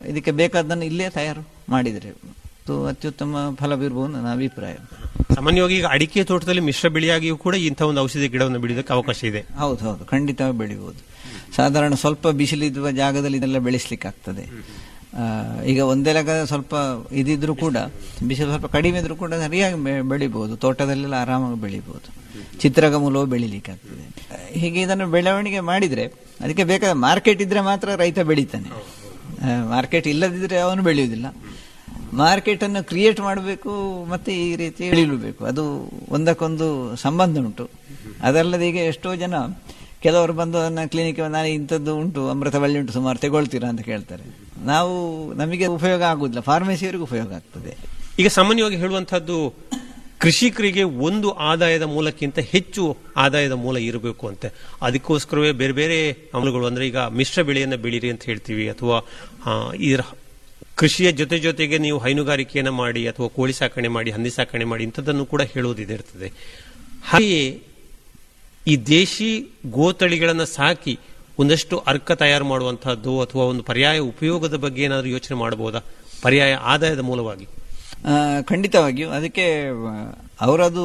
ಇದಕ್ಕೆ ಬೇಕಾದ್ದನ್ನು ಇಲ್ಲೇ ತಯಾರು ಮಾಡಿದರೆ ಅದು ಅತ್ಯುತ್ತಮ ಫಲ ಬೀರ್ಬೋದು ನನ್ನ ಅಭಿಪ್ರಾಯ ಸಾಮಾನ್ಯವಾಗಿ ಈಗ ಅಡಿಕೆ ತೋಟದಲ್ಲಿ ಮಿಶ್ರ ಬೆಳೆಯಾಗಿಯೂ ಕೂಡ ಇಂಥ ಒಂದು ಔಷಧಿ ಗಿಡವನ್ನು ಬೆಳೆಯೋದಕ್ಕೆ ಅವಕಾಶ ಇದೆ ಹೌದು ಹೌದು ಖಂಡಿತ ಬೆಳಿಬೋದು ಸಾಧಾರಣ ಸ್ವಲ್ಪ ಬಿಸಿಲಿರುವ ಜಾಗದಲ್ಲಿ ಇದೆಲ್ಲ ಬೆಳೆಸ್ಲಿಕ್ಕೆ ಆಗ್ತದೆ ಆ, ಈಗ ಒಂದೆಲಗ ಸ್ವಲ್ಪ ಇದಿದ್ರು ಕೂಡ ಬಿಸಿಲು ಸ್ವಲ್ಪ ಕಡಿಮೆ ಇದ್ರೂ ಕೂಡ ಸರಿಯಾಗಿ ಬೆ- ಬೆಳಿಬೋದು ತೋಟದಲ್ಲೆಲ್ಲ ಆರಾಮಾಗಿ ಬೆಳಿಬೋದು ಚಿತ್ರಗ ಮೂಲವು ಬೆಳಿಲಿಕ್ಕೆ ಆಗ್ತದೆ ಹೀಗೆ ಇದನ್ನು ಬೆಳವಣಿಗೆ ಮಾಡಿದ್ರೆ ಅದಕ್ಕೆ ಬೇಕಾದ ಮಾರ್ಕೆಟ್ ಇದ್ರೆ ಮಾತ್ರ ರೈತ ಬೆಳಿತಾನೆ ಮಾರ್ಕೆಟ್ ಇಲ್ಲದಿದ್ರೆ ಅವನು ಬೆಳೆಯುವುದಿಲ್ಲ ಮಾರ್ಕೆಟ್ ಅನ್ನು ಕ್ರಿಯೇಟ್ ಮಾಡಬೇಕು ಮತ್ತೆ ಈ ರೀತಿ ಬೆಳಿಲಬೇಕು ಅದು ಒಂದಕ್ಕೊಂದು ಸಂಬಂಧ ಉಂಟು ಅದಲ್ಲದೆ ಈಗ ಎಷ್ಟೋ ಜನ ಕೆಲವರು ಬಂದು ನನ್ನ ಕ್ಲಿನಿಕ್ ನಾನು ಇಂಥದ್ದು ಉಂಟು ಅಮೃತ ಬಳ್ಳಿ ಉಂಟು ಸುಮಾರು ತಗೊಳ್ತೀರಾ ಅಂತ ಕೇಳ್ತಾರೆ ನಾವು ನಮಗೆ ಉಪಯೋಗ ಆಗುದಿಲ್ಲ ಫಾರ್ಮಸಿಯವರಿಗೂ ಉಪಯೋಗ ಆಗ್ತದೆ ಈಗ ಸಾಮಾನ್ಯವಾಗಿ ಹೇಳುವಂತಹದ್ದು ಕೃಷಿಕರಿಗೆ ಒಂದು ಆದಾಯದ ಮೂಲಕ್ಕಿಂತ ಹೆಚ್ಚು ಆದಾಯದ ಮೂಲ ಇರಬೇಕು ಅಂತೆ ಅದಕ್ಕೋಸ್ಕರವೇ ಬೇರೆ ಬೇರೆ ಅಮಲುಗಳು ಅಂದ್ರೆ ಈಗ ಮಿಶ್ರ ಬೆಳೆಯನ್ನು ಬೆಳೀರಿ ಅಂತ ಹೇಳ್ತೀವಿ ಅಥವಾ ಆ, ಇದರ ಕೃಷಿಯ ಜೊತೆ ಜೊತೆಗೆ ನೀವು ಹೈನುಗಾರಿಕೆಯನ್ನು ಮಾಡಿ ಅಥವಾ ಕೋಳಿ ಸಾಕಣೆ ಮಾಡಿ ಹಂದಿ ಸಾಕಣೆ ಮಾಡಿ ಇಂಥದ್ದನ್ನು ಕೂಡ ಹೇಳುವುದಿದೆ ಇರ್ತದೆ ಹಾಗೆಯೇ ಈ ದೇಶಿ ಗೋತಳಿಗಳನ್ನು ಸಾಕಿ ಒಂದಷ್ಟು ಅರ್ಕ ತಯಾರು ಮಾಡುವಂತಹದ್ದು ಅಥವಾ ಒಂದು ಪರ್ಯಾಯ ಉಪಯೋಗದ ಬಗ್ಗೆ ಏನಾದರೂ ಯೋಚನೆ ಮಾಡಬಹುದಾ ಪರ್ಯಾಯ ಆದಾಯದ ಮೂಲವಾಗಿ ಆ, ಖಂಡಿತವಾಗಿಯೂ ಅದಕ್ಕೆ ಆ, ಅವರದು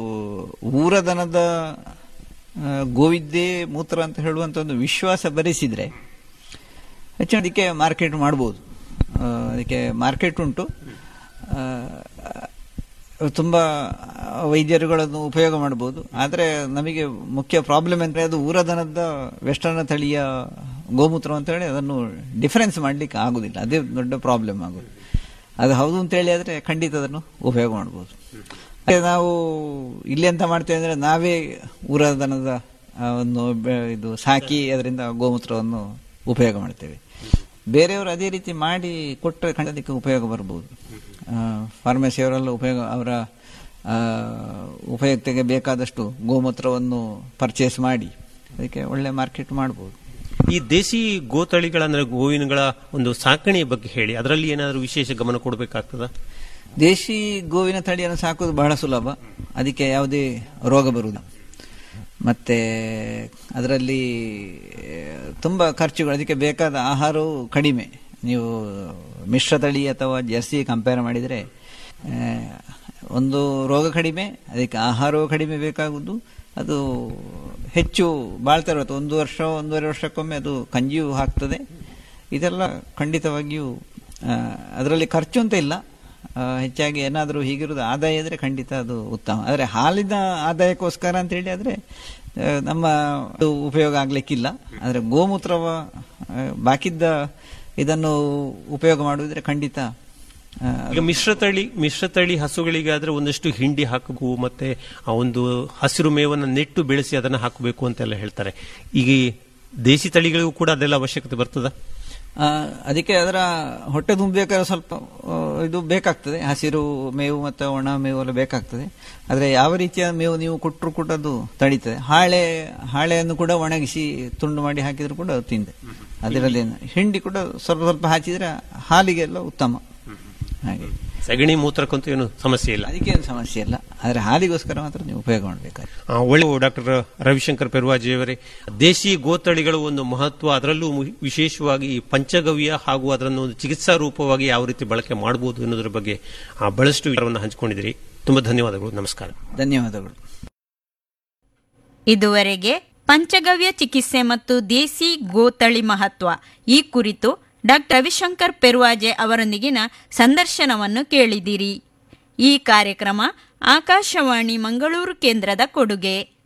ಊರದನದ ಆ, ಗೋವಿದ್ಯೆ ಮೂತ್ರ ಅಂತ ಹೇಳುವಂತ ಒಂದು ವಿಶ್ವಾಸ ಭರಿಸಿದ್ರೆ ಹೆಚ್ಚು ಅದಕ್ಕೆ ಮಾರ್ಕೆಟ್ ಮಾಡ್ಬೋದು ಆ, ಅದಕ್ಕೆ ಮಾರ್ಕೆಟ್ ಉಂಟು ಆ, ತುಂಬ ವೈದ್ಯರುಗಳನ್ನು ಉಪಯೋಗ ಮಾಡ್ಬೋದು ಆದರೆ ನಮಗೆ ಮುಖ್ಯ ಪ್ರಾಬ್ಲಮ್ ಅಂದರೆ ಅದು ಊರದನದ ವೆಸ್ಟರ್ನ್ ತಳಿಯ ಗೋಮೂತ್ರ ಅಂತ ಹೇಳಿ ಅದನ್ನು ಡಿಫರೆನ್ಸ್ ಮಾಡಲಿಕ್ಕೆ ಆಗುದಿಲ್ಲ ಅದೇ ದೊಡ್ಡ ಪ್ರಾಬ್ಲಮ್ ಆಗೋದು ಅದು ಹೌದು ಅಂತೇಳಿ ಆದರೆ ಖಂಡಿತ ಅದನ್ನು ಉಪಯೋಗ ಮಾಡ್ಬೋದು ಅದೇ ನಾವು ಇಲ್ಲಿ ಎಂತ ಮಾಡ್ತೇವೆ ಅಂದರೆ ನಾವೇ ಊರದನದ ಆ, ಒಂದು ಬೆ- ಇದು ಸಾಕಿ ಅದರಿಂದ ಗೋಮೂತ್ರವನ್ನು ಉಪಯೋಗ ಮಾಡ್ತೇವೆ ಬೇರೆಯವರು ಅದೇ ರೀತಿ ಮಾಡಿ ಕೊಟ್ಟರೆ ಖಂಡಿತ ಅದಕ್ಕೆ ಉಪಯೋಗ ಬರ್ಬೋದು ಫಾರ್ಮಸಿಯವರೆಲ್ಲ ಉಪಯೋಗ ಅವರ ಆ, ಉಪಯುಕ್ತಗೆ ಬೇಕಾದಷ್ಟು ಗೋಮೂತ್ರವನ್ನು ಪರ್ಚೇಸ್ ಮಾಡಿ ಅದಕ್ಕೆ ಒಳ್ಳೆ ಮಾರ್ಕೆಟ್ ಮಾಡ್ಬೋದು ಈ ದೇಸಿ ಗೋತಳಿಗಳ ಅಂದ್ರೆ ಗೋವಿನಗಳ ಒಂದು ಸಾಕಣೆಯ ಬಗ್ಗೆ ಹೇಳಿ ಅದರಲ್ಲಿ ಏನಾದರೂ ವಿಶೇಷ ಗಮನ ಕೊಡಬೇಕಾಗ್ತದ ದೇಶಿ ಗೋವಿನ ತಳಿಯನ್ನು ಸಾಕೋದು ಬಹಳ ಸುಲಭ ಅದಕ್ಕೆ ಯಾವುದೇ ರೋಗ ಬರುವುದಿಲ್ಲ ಮತ್ತೆ ಅದರಲ್ಲಿ ತುಂಬ ಖರ್ಚುಗಳು ಅದಕ್ಕೆ ಬೇಕಾದ ಆಹಾರವು ಕಡಿಮೆ ನೀವು ಮಿಶ್ರ ತಳಿ ಅಥವಾ ಜರ್ಸಿ ಕಂಪೇರ್ ಮಾಡಿದರೆ ಆ, ಒಂದು ರೋಗ ಕಡಿಮೆ ಅದಕ್ಕೆ ಆಹಾರವು ಕಡಿಮೆ ಬೇಕಾಗುವುದು ಅದು ಹೆಚ್ಚು ಬಾಳ್ತಾ ಇರುತ್ತೆ ಒಂದು ವರ್ಷ ಒಂದೂವರೆ ವರ್ಷಕ್ಕೊಮ್ಮೆ ಅದು ಕಂಜಿಯೂ ಹಾಕ್ತದೆ ಇದೆಲ್ಲ ಖಂಡಿತವಾಗಿಯೂ ಆ, ಅದರಲ್ಲಿ ಖರ್ಚು ಅಂತ ಇಲ್ಲ ಆ, ಹೆಚ್ಚಾಗಿ ಏನಾದರೂ ಹೀಗಿರೋದು ಆದಾಯ ಇದ್ರೆ ಖಂಡಿತ ಅದು ಉತ್ತಮ ಆದರೆ ಹಾಲಿನ ಆದಾಯಕ್ಕೋಸ್ಕರ ಅಂತೇಳಿ ಆದರೆ ನಮ್ಮ ಅದು ಉಪಯೋಗ ಆಗ್ಲಿಕ್ಕಿಲ್ಲ ಆದರೆ ಗೋಮೂತ್ರವ ಆ, ಬಾಕಿದ್ದ ಇದನ್ನು ಉಪಯೋಗ ಮಾಡುವುದ್ರೆ ಖಂಡಿತ ಆ, ಈಗ ಮಿಶ್ರತಳಿ ಮಿಶ್ರತಳಿ ಹಸುಗಳಿಗಾದ್ರೆ ಒಂದಷ್ಟು ಹಿಂಡಿ ಹಾಕಬೇಕು ಮತ್ತೆ ಆ ಒಂದು ಹಸಿರು ಮೇವನ್ನು ನೆಟ್ಟು ಬೆಳೆಸಿ ಅದನ್ನ ಹಾಕಬೇಕು ಅಂತೆಲ್ಲ ಹೇಳ್ತಾರೆ ಈಗ ಈ ದೇಸಿ ತಳಿಗಳಿಗೂ ಕೂಡ ಅದೆಲ್ಲ ಅವಶ್ಯಕತೆ ಬರ್ತದ ಆ, ಅದಕ್ಕೆ ಅದರ ಹೊಟ್ಟೆ ತುಂಬಬೇಕಾದ್ರೆ ಸ್ವಲ್ಪ ಆ, ಇದು ಬೇಕಾಗ್ತದೆ ಹಸಿರು ಮೇವು ಮತ್ತು ಒಣ ಮೇವು ಎಲ್ಲ ಬೇಕಾಗ್ತದೆ ಆದರೆ ಯಾವ ರೀತಿಯ ಮೇವು ನೀವು ಕೊಟ್ಟರು ಕೂಡ ಅದು ತಡೀತದೆ ಹಾಳೆ ಹಾಳೆಯನ್ನು ಕೂಡ ಒಣಗಿಸಿ ತುಂಡು ಮಾಡಿ ಹಾಕಿದ್ರು ಕೂಡ ಅದು ತಿಂದೆ ಅದರಲ್ಲೇನು ಹಿಂಡಿ ಕೂಡ ಸ್ವಲ್ಪ ಸ್ವಲ್ಪ ಹಾಕಿದ್ರೆ ಹಾಲಿಗೆಲ್ಲ ಉತ್ತಮ ಹಾಗೆ ಸಗಣಿ ಮೂತ್ರಕ್ಕಂತೂ ಏನು ಸಮಸ್ಯೆ ಇಲ್ಲ ಅದಕ್ಕೇನು ಸಮಸ್ಯೆ ಇಲ್ಲ ಆದರೆ ಹಾಲಿಗೋಸ್ಕರ ಮಾತ್ರ ನೀವು ಉಪಯೋಗ ಮಾಡಬೇಕಾದ್ರೆ ಆ, ಒಳ್ಳೆ ಡಾಕ್ಟರ್ ರವಿಶಂಕರ್ ಪೆರ್ವಾಜಿಯವರೇ ದೇಶಿ ಗೋತಳಿಗಳು ಒಂದು ಮಹತ್ವ ಅದರಲ್ಲೂ ಮು- ವಿಶೇಷವಾಗಿ ಈ ಪಂಚಗವ್ಯ ಹಾಗೂ ಅದನ್ನು ಒಂದು ಚಿಕಿತ್ಸಾ ರೂಪವಾಗಿ ಯಾವ ರೀತಿ ಬಳಕೆ ಮಾಡಬಹುದು ಅನ್ನೋದ್ರ ಬಗ್ಗೆ ಆ, ಬಹಳಷ್ಟು ವಿಚಾರವನ್ನು ಹಂಚಿಕೊಂಡಿದ್ದೀರಿ ತುಂಬಾ ಧನ್ಯವಾದಗಳು ನಮಸ್ಕಾರ ಧನ್ಯವಾದಗಳು ಇದುವರೆಗೆ ಪಂಚಗವ್ಯ ಚಿಕಿತ್ಸೆ ಮತ್ತು ದೇಸಿ ಗೋತಳಿ ಮಹತ್ವ ಈ ಕುರಿತು ಡಾಕ್ಟರ್ ರವಿಶಂಕರ್ ಪೆರುವಾಜೆ ಅವರೊಂದಿಗಿನ ಸಂದರ್ಶನವನ್ನು ಕೇಳಿದಿರಿ ಈ ಕಾರ್ಯಕ್ರಮ ಆಕಾಶವಾಣಿ ಮಂಗಳೂರು ಕೇಂದ್ರದ ಕೊಡುಗೆ